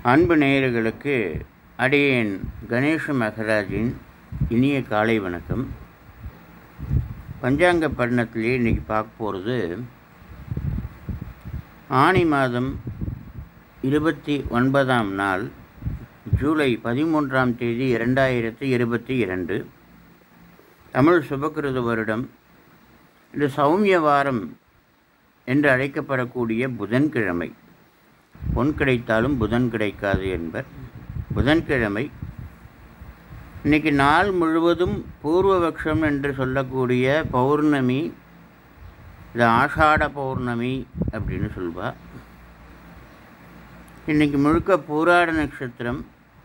அன்பு நேயர்களுக்கு அடியேன் கணேஷ மகராஜின் இனிய காலை வணக்கம் பஞ்சாங்க பட்டணத்திலே இன்றைக்கி பார்க்க போகிறது ஆனி மாதம் இருபத்தி ஒன்பதாம் நாள் ஜூலை பதிமூன்றாம் தேதி இரண்டாயிரத்தி இருபத்தி இரண்டு தமிழ் சுபகிருத வருடம் இது சௌமிய வாரம் என்று அழைக்கப்படக்கூடிய புதன்கிழமை பொன் கிடைத்தாலும் புதன் கிடைக்காது என்பர் புதன்கிழமை இன்னைக்கு நாள் முழுவதும் பூர்வபக்ஷம் என்று சொல்லக்கூடிய பௌர்ணமி இது ஆஷாட பௌர்ணமி அப்படின்னு சொல்வா இன்னைக்கு முழுக்க பூராட நட்சத்திரம்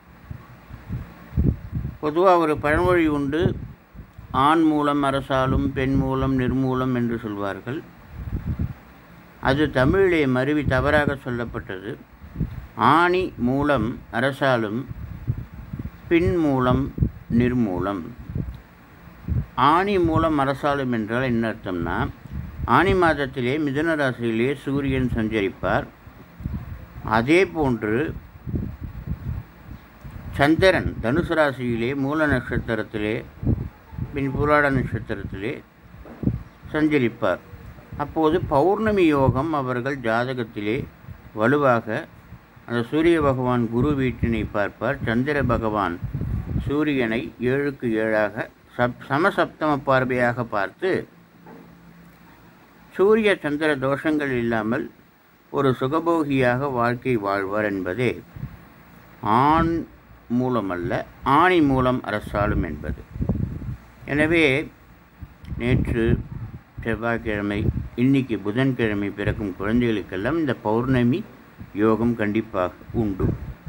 பொதுவாக ஒரு பழமொழி உண்டு ஆண் மூலம் அரசாலும் பெண் மூலம் நிர்மூலம் என்று சொல்வார்கள் அது தமிழிலே மருவி தவறாக சொல்லப்பட்டது ஆணி மூலம் அரசாலும் பின் மூலம் நிர்மூலம் ஆணி மூலம் அரசாலும் என்றால் என்ன அர்த்தம்னா ஆணி மாதத்திலே மிதுன ராசியிலே சூரியன் சஞ்சரிப்பார் அதே போன்று சந்திரன் தனுசு ராசியிலே மூல நட்சத்திரத்திலே பின் புராட நட்சத்திரத்திலே சஞ்சரிப்பார் அப்போது பௌர்ணமி யோகம் அவர்கள் ஜாதகத்திலே வலுவாக அந்த சூரிய பகவான் குரு வீட்டினை பார்ப்பார் சந்திர பகவான் சூரியனை ஏழுக்கு ஏழாக சப் சமசப்தம பார்வையாக பார்த்து சூரிய சந்திர தோஷங்கள் இல்லாமல் ஒரு சுகபோகியாக வாழ்க்கை வாழ்வார் என்பதே ஆண் மூலமல்ல ஆணி மூலம் அரசாலும் என்பது எனவே நேற்று செவ்வாய்க்கிழமை இன்னைக்கு புதன்கிழமை பிறக்கும் குழந்தைகளுக்கெல்லாம் இந்த பௌர்ணமி யோகம் கண்டிப்பாக உண்டு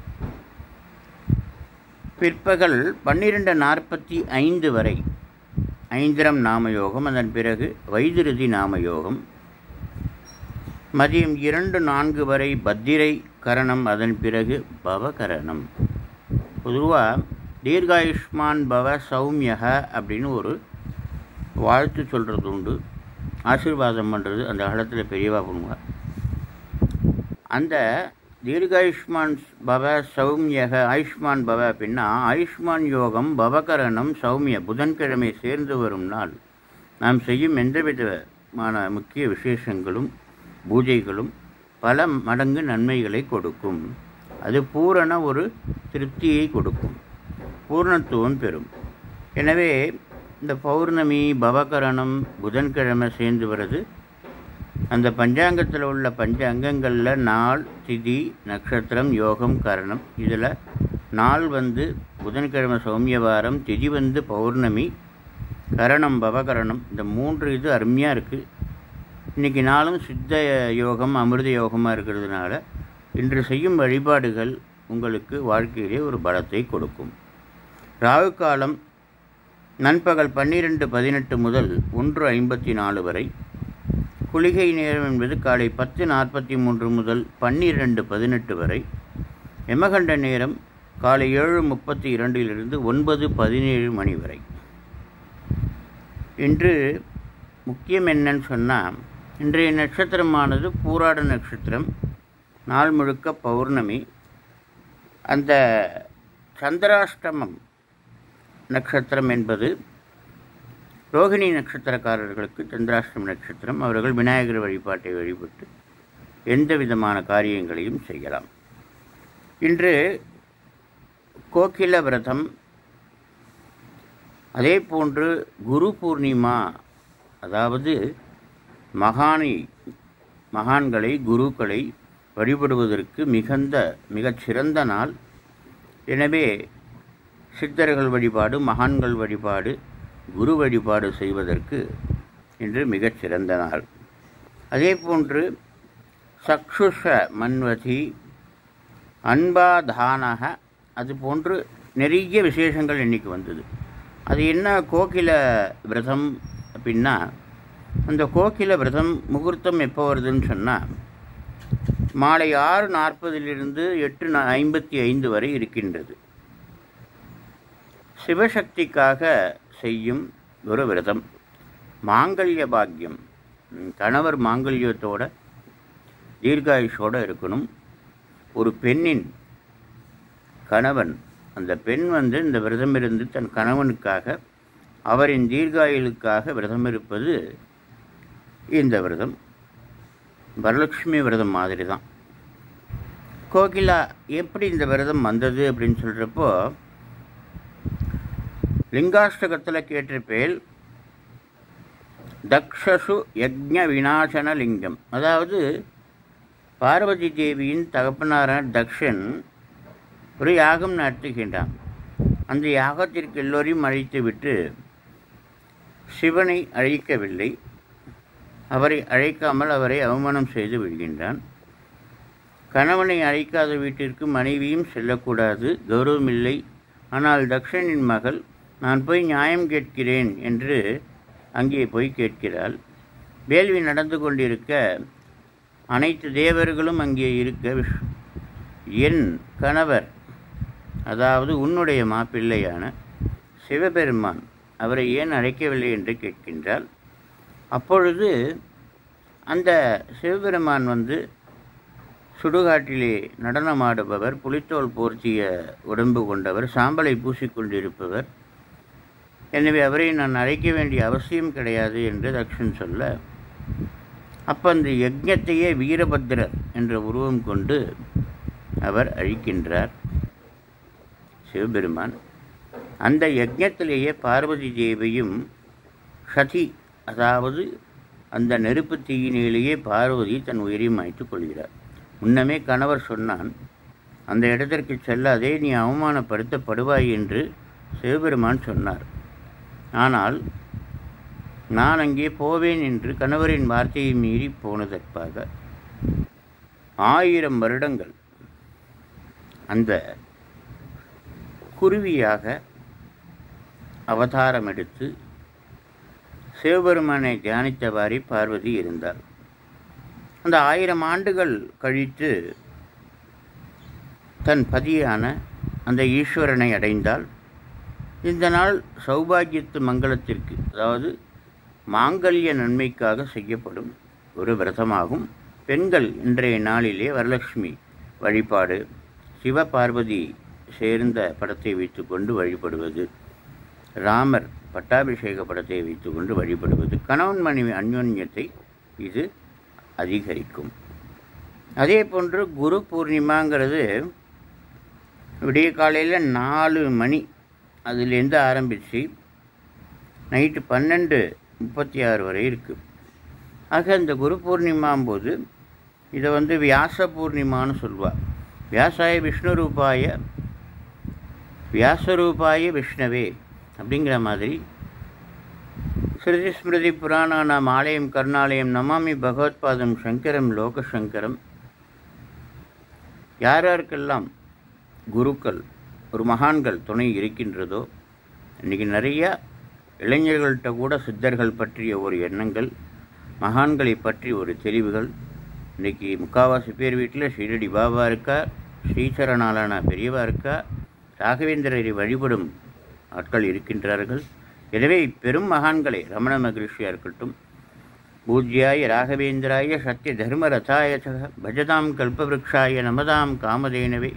பிற்பகல் பன்னிரெண்டு நாற்பத்தி ஐந்து வரை ஐந்திரம் நாமயோகம் அதன் பிறகு வைதிருதி நாமயோகம் மதியம் இரண்டு நான்கு வரை பத்திரை கரணம் அதன் பிறகு பவகரணம் பொதுவாக தீர்காயுஷ்மான் பவ சௌமியக அப்படின்னு ஒரு வாழ்த்து சொல்கிறது உண்டு ஆசீர்வாதம் பண்ணுறது அந்த காலத்தில் பெரியவா பண்ணுவார் அந்த தீர்காயுஷ்மான் பவ சௌமியக ஆயுஷ்மான் பவ அப்படின்னா ஆயுஷ்மான் யோகம் பவகரணம் சௌமிய புதன்கிழமை சேர்ந்து வரும் நாள் நாம் செய்யும் எந்த விதமான முக்கிய விசேஷங்களும் பூஜைகளும் பல மடங்கு நன்மைகளை கொடுக்கும் அது பூரண ஒரு திருப்தியை கொடுக்கும் பூர்ணத்துவம் பெறும் எனவே இந்த பௌர்ணமி பவகரணம் புதன்கிழமை சேர்ந்து வருது அந்த பஞ்சாங்கத்தில் உள்ள பஞ்ச அங்கங்களில் நாள் திதி நட்சத்திரம் யோகம் கரணம் இதில் நாள் வந்து புதன்கிழமை சௌமியவாரம் திதி வந்து பௌர்ணமி கரணம் பவகரணம் இந்த மூன்று இது அருமையாக இருக்குது இன்றைக்கி நாளும் சித்த யோகம் அமிர்த யோகமாக இருக்கிறதுனால இன்று செய்யும் வழிபாடுகள் உங்களுக்கு வாழ்க்கையிலே ஒரு பலத்தை கொடுக்கும் ராகு காலம் நண்பகல் பன்னிரெண்டு பதினெட்டு முதல் ஒன்று ஐம்பத்தி நாலு வரை குளிகை நேரம் என்பது காலை பத்து நாற்பத்தி மூன்று முதல் பன்னிரெண்டு பதினெட்டு வரை எமகண்ட நேரம் காலை ஏழு முப்பத்தி இரண்டிலிருந்து ஒன்பது பதினேழு மணி வரை இன்று முக்கியம் என்னன்னு சொன்னால் இன்றைய நட்சத்திரமானது பூராட நட்சத்திரம் நாள் முழுக்க பௌர்ணமி அந்த சந்திராஷ்டமம் நட்சத்திரம் என்பது ரோகிணி நட்சத்திரக்காரர்களுக்கு சந்திராஷ்டம நட்சத்திரம் அவர்கள் விநாயகர் வழிபாட்டை வழிபட்டு எந்த விதமான காரியங்களையும் செய்யலாம் இன்று கோகில விரதம் அதே போன்று குரு பூர்ணிமா அதாவது மகானை மகான்களை குருக்களை வழிபடுவதற்கு மிகுந்த மிகச்சிறந்த நாள் எனவே சித்தர்கள் வழிபாடு மகான்கள் வழிபாடு குரு வழிபாடு செய்வதற்கு இன்று மிகச்சிறந்த நாள் அதே போன்று சக்ஷுஷ மன்வதி அன்பாதானக அது போன்று நிறைய விசேஷங்கள் இன்றைக்கி வந்தது அது என்ன கோகில விரதம் அப்படின்னா அந்த கோகில விரதம் முகூர்த்தம் எப்போ வருதுன்னு சொன்னால் மாலை ஆறு நாற்பதிலிருந்து எட்டு ஐம்பத்தி ஐந்து வரை இருக்கின்றது சிவசக்திக்காக செய்யும் ஒரு விரதம் மாங்கல்ய பாக்கியம் கணவர் மாங்கல்யத்தோட தீர்காயுஷோடு இருக்கணும் ஒரு பெண்ணின் கணவன் அந்த பெண் வந்து இந்த விரதம் இருந்து தன் கணவனுக்காக அவரின் தீர்காயுளுக்காக விரதம் இருப்பது இந்த விரதம் வரலட்சுமி விரதம் மாதிரி தான் கோகிலா எப்படி இந்த விரதம் வந்தது அப்படின்னு சொல்கிறப்போ லிங்காஷ்டகத்தில் கேட்டிருப்பேல் தக்ஷசு யக்ஞ விநாசன லிங்கம் அதாவது பார்வதி தேவியின் தகப்பனாரான தக்ஷன் ஒரு யாகம் நடத்துகின்றான் அந்த யாகத்திற்கு எல்லோரையும் அழைத்துவிட்டு சிவனை அழைக்கவில்லை அவரை அழைக்காமல் அவரை அவமானம் செய்து விடுகின்றான் கணவனை அழைக்காத வீட்டிற்கு மனைவியும் செல்லக்கூடாது கௌரவமில்லை ஆனால் தக்ஷனின் மகள் நான் போய் நியாயம் கேட்கிறேன் என்று அங்கே போய் கேட்கிறாள் வேள்வி நடந்து கொண்டிருக்க அனைத்து தேவர்களும் அங்கே இருக்க விஷ்- என் கணவர் அதாவது உன்னுடைய மாப்பிள்ளையான சிவபெருமான் அவரை ஏன் அழைக்கவில்லை என்று கேட்கின்றாள் அப்பொழுது அந்த சிவபெருமான் வந்து சுடுகாட்டிலே நடனமாடுபவர் புலித்தோல் போர்த்திய உடம்பு கொண்டவர் சாம்பலை பூசிக்கொண்டிருப்பவர் எனவே அவரை நான் அழைக்க வேண்டிய அவசியம் கிடையாது என்று தக்ஷன் சொல்ல அப்போ அந்த யஜ்ஞத்தையே வீரபத்திரர் என்ற உருவம் கொண்டு அவர் அழிக்கின்றார் சிவபெருமான் அந்த யஜ்ஞத்திலேயே பார்வதி தேவியும் சதி அதாவது அந்த நெருப்பு தீயினிலேயே பார்வதி தன் உயிரை மாய்த்துக் கொள்கிறார் முன்னமே கணவர் சொன்னான் அந்த இடத்திற்கு செல்லாதே நீ அவமானப்படுத்தப்படுவாய் என்று சிவபெருமான் சொன்னார் ஆனால் நான் அங்கே போவேன் என்று கணவரின் வார்த்தையை மீறி போனதற்காக ஆயிரம் வருடங்கள் அந்த குருவியாக அவதாரம் எடுத்து சிவபெருமானை தியானித்தவாறே பார்வதி இருந்தார் அந்த ஆயிரம் ஆண்டுகள் கழித்து தன் பதியான அந்த ஈஸ்வரனை அடைந்தால் இந்த நாள் சௌபாகியத்து மங்களத்திற்கு அதாவது மாங்கல்ய நன்மைக்காக செய்யப்படும் ஒரு விரதமாகும் பெண்கள் இன்றைய நாளிலே வரலட்சுமி வழிபாடு சிவபார்வதி சேர்ந்த படத்தை வைத்துக்கொண்டு வழிபடுவது ராமர் பட்டாபிஷேக படத்தை வைத்துக்கொண்டு வழிபடுவது கணவன் மனைவி அந்யோன்யத்தை இது அதிகரிக்கும் அதே போன்று குரு பூர்ணிமாங்கிறது விடிய காலையில் நாலு மணி அதுலேருந்து ஆரம்பித்து நைட்டு பன்னெண்டு முப்பத்தி ஆறு வரை இருக்குது ஆக இந்த குரு பூர்ணிமாம்போது இதை வந்து வியாச பூர்ணிமான்னு சொல்லுவாள் வியாசாய விஷ்ணு ரூபாய வியாசரூபாய விஷ்ணவே அப்படிங்கிற மாதிரி ஸ்ருதி ஸ்மிருதி புராணானாம் ஆலயம் கருணாலயம் நமாமி பகவத்பாதம் சங்கரம் லோகசங்கரம் யார் யாருக்கெல்லாம் குருக்கள் ஒரு மகான்கள் துணை இருக்கின்றதோ இன்றைக்கி நிறையா இளைஞர்கள்ட்ட கூட சித்தர்கள் பற்றிய ஒரு எண்ணங்கள் மகான்களை பற்றி ஒரு தெளிவுகள் இன்றைக்கி முக்காவாசி பேர் வீட்டில் ஷீரடி பாபா இருக்கா ஸ்ரீசரணாலான பெரியவா இருக்கா ராகவேந்திரரை வழிபடும் ஆட்கள் இருக்கின்றார்கள் எனவே பெரும் மகான்களை ரமண மகரிஷியாக இருக்கட்டும் பூஜ்யாய ராகவேந்திராய சத்திய தர்ம ரதாய சக பஜதாம் கல்பவருஷாய நமதாம் காமதேனவே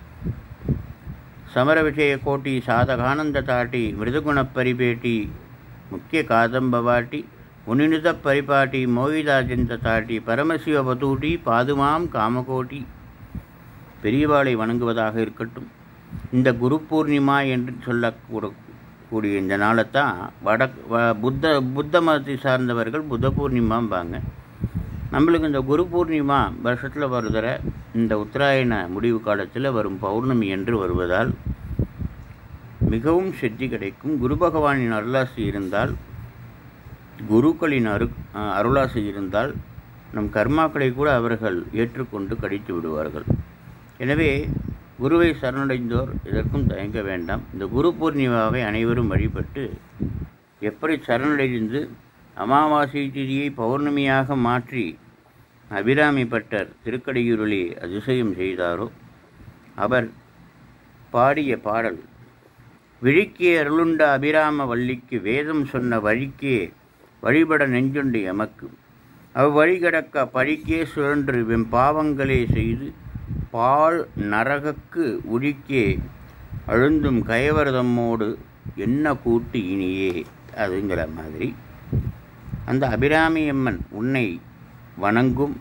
సమర విజయ కోటి సాధకానంద తాటి మృదుగుణ పరిపేటి ముఖ్య కాదంబవాటి మునినుత పరిపాటి மோகிதாஜந்த தாட்டி பரமசிவ பதூட்டி பாதுமாம் காமகோட்டி பெரியவாளை வணங்குவதாக இருக்கட்டும் இந்த குரு பூர்ணிமா என்று சொல்லக்கூட கூடிய இந்த நாளைத்தான் வட வ- புத்த புத்த மதத்தை சார்ந்தவர்கள் புத்த பூர்ணிமாம்பாங்க நம்மளுக்கு இந்த குரு பூர்ணிமா வருஷத்தில் வருகிற இந்த உத்தராயண முடிவு காலத்தில் வரும் பௌர்ணமி என்று வருவதால் மிகவும் சித்தி கிடைக்கும் குரு பகவானின் அருளாசி இருந்தால் குருக்களின் அரு அஹ், அருளாசி இருந்தால் நம் கர்மாக்களை கூட அவர்கள் ஏற்றுக்கொண்டு கடித்து விடுவார்கள் எனவே குருவை சரணடைந்தோர் இதற்கும் தயங்க வேண்டாம் இந்த குரு பூர்ணிமாவை அனைவரும் வழிபட்டு எப்படி சரணடைந்து அமாவாசை திதியை பௌர்ணமியாக மாற்றி அபிராமி பட்டர் திருக்கடையூரிலே அதிசயம் செய்தாரோ அவர் பாடிய பாடல் விழிக்கே அருளுண்ட அபிராம வள்ளிக்கு வேதம் சொன்ன வழிக்கே வழிபட நெஞ்சுண்டு எமக்கு அவ்வழி கிடக்க பழிக்கே சுழன்று வெம் பாவங்களே செய்து பால் நரகக்கு உழிக்கே அழுந்தும் கயவரதம்மோடு என்ன கூட்டு இனியே அதுங்கிற மாதிரி அந்த அபிராமி அம்மன் உன்னை வணங்கும்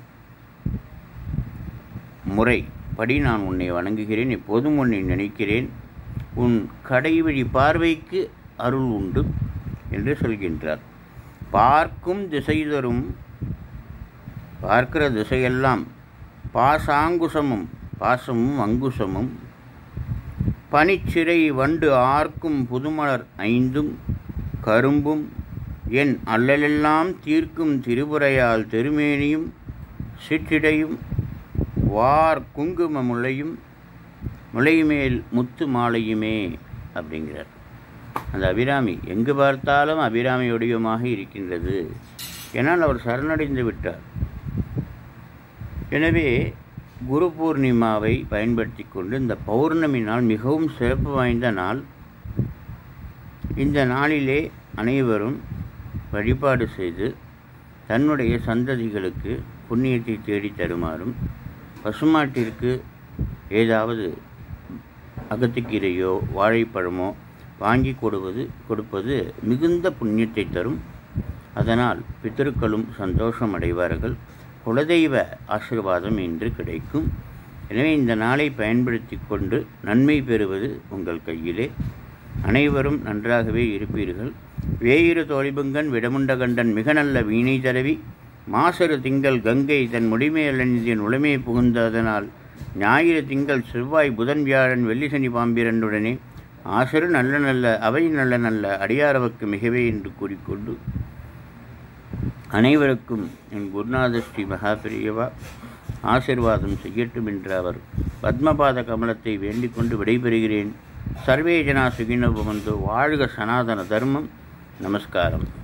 முறை படி நான் உன்னை வணங்குகிறேன் எப்போதும் உன்னை நினைக்கிறேன் உன் கடைவழி பார்வைக்கு அருள் உண்டு என்று சொல்கின்றார் பார்க்கும் திசை தரும் பார்க்கிற திசையெல்லாம் பாசாங்குசமும் பாசமும் அங்குசமும் பனிச்சிறை வண்டு ஆர்க்கும் புதுமலர் ஐந்தும் கரும்பும் என் அல்லலெல்லாம் தீர்க்கும் திருபுரையால் திருமேனியும் சிற்றிடையும் வார் குங்கும முளையும் முளைமேல் முத்து மாலையுமே அப்படிங்கிறார் அந்த அபிராமி எங்கு பார்த்தாலும் அபிராமி வடிவமாக இருக்கின்றது ஏன்னால் அவர் சரணடைந்து விட்டார் எனவே குரு பூர்ணிமாவை பயன்படுத்தி கொண்டு இந்த பௌர்ணமி நாள் மிகவும் சிறப்பு வாய்ந்த நாள் இந்த நாளிலே அனைவரும் வழிபாடு செய்து தன்னுடைய சந்ததிகளுக்கு புண்ணியத்தை தேடி தருமாறும் பசுமாட்டிற்கு ஏதாவது அகத்துக்கீரையோ வாழைப்பழமோ வாங்கி கொடுவது கொடுப்பது மிகுந்த புண்ணியத்தை தரும் அதனால் பித்தர்களும் சந்தோஷம் அடைவார்கள் குலதெய்வ ஆசிர்வாதம் என்று கிடைக்கும் எனவே இந்த நாளை பயன்படுத்தி கொண்டு நன்மை பெறுவது உங்கள் கையிலே அனைவரும் நன்றாகவே இருப்பீர்கள் வேயிறு தோழிபுங்கன் விடமுண்டகண்டன் மிக நல்ல வீணை தரவி மாசரு திங்கள் கங்கை தன் முடிமையலனிதின் உளமே புகுந்ததனால் ஞாயிறு திங்கள் செவ்வாய் புதன் வியாழன் வெள்ளிசனி பாம்பிரண்டுடனே ஆசரு நல்ல நல்ல அவை நல்ல நல்ல அடியாரவக்கு மிகவே என்று கூறிக்கொண்டு அனைவருக்கும் என் குருநாத ஸ்ரீ மகாபிரியவா ஆசிர்வாதம் செய்யட்டும் என்று அவர் பத்மபாத கமலத்தை வேண்டிக் கொண்டு விடைபெறுகிறேன் சர்வே ஜனா சுகினோ பவந்து வாழ்க சனாதன தர்மம் நமஸ்காரம்